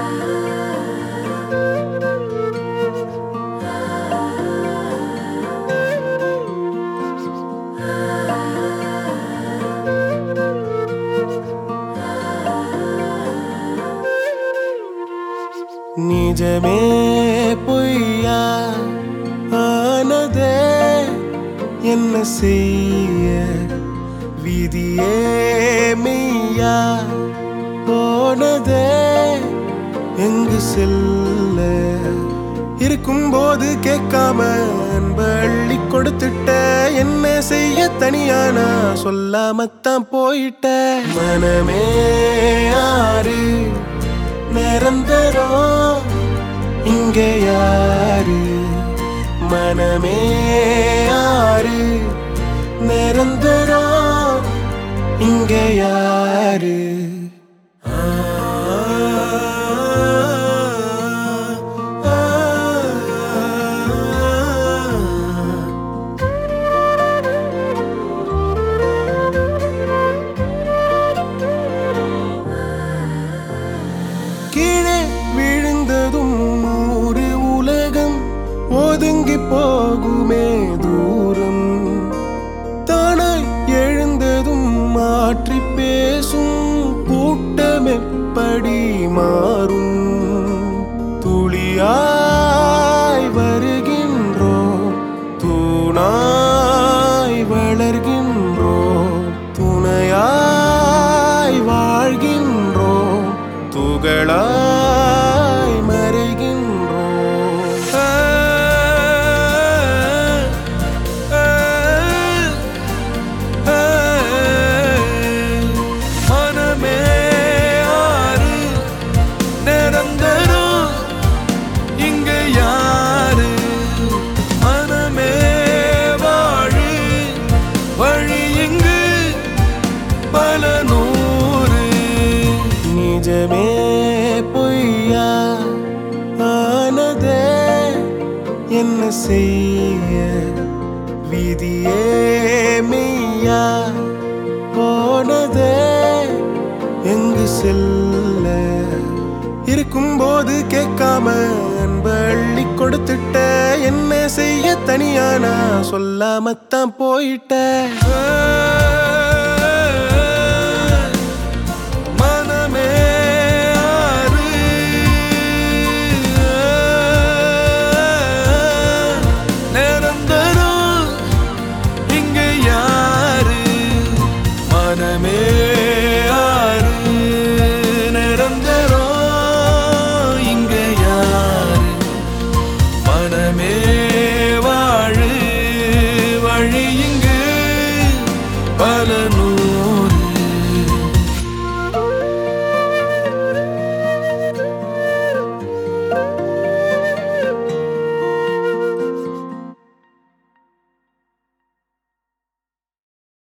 நிஜமே பொய்யா ஆனதே என்ன செய்ய விதியே மெய்யா போனதே எங்கு செல்ல இருக்கும்போது கேட்காம அன்ப அள்ளி கொடுத்துட்ட என்ன செய்ய தனியா நான் சொல்லாமத்தான் போயிட்ட மனமே ஆறு நிரந்தரம் இங்க யாரு மனமே ஆறு நிரந்தரம் இங்க யாரு ஆ, ஆ, ஆ. கீழே விழுந்ததும் நூறு உலகம் ஒதுங்கி போகுமே தூரம் தானாய் எழுந்ததும் மாற்றி பேசும் கூட்டம் எப்படி மாறும் துளியாய் வருகின்றோம் தூணாய் வளர்கின்றோம் துணையாய் வாழ்கின்றோம் துகளாய் மறைகின்றோம் ஆ, ஆ, ஆ, மனமே ஆறு நிரந்தரம் இங்க யாரு மனமே வாழு வழி இங்கு பல நூறு நிஜமே பொய்யா ஆனதே என்ன செய்ய விதியே மெய்யா போனதே எங்கு செல்ல இருக்கும்போது கேட்காம அன்ப அள்ளி கொடுத்துட்ட என்ன செய்ய தனியா நான் சொல்லாமத்தான் போயிட்ட ஆ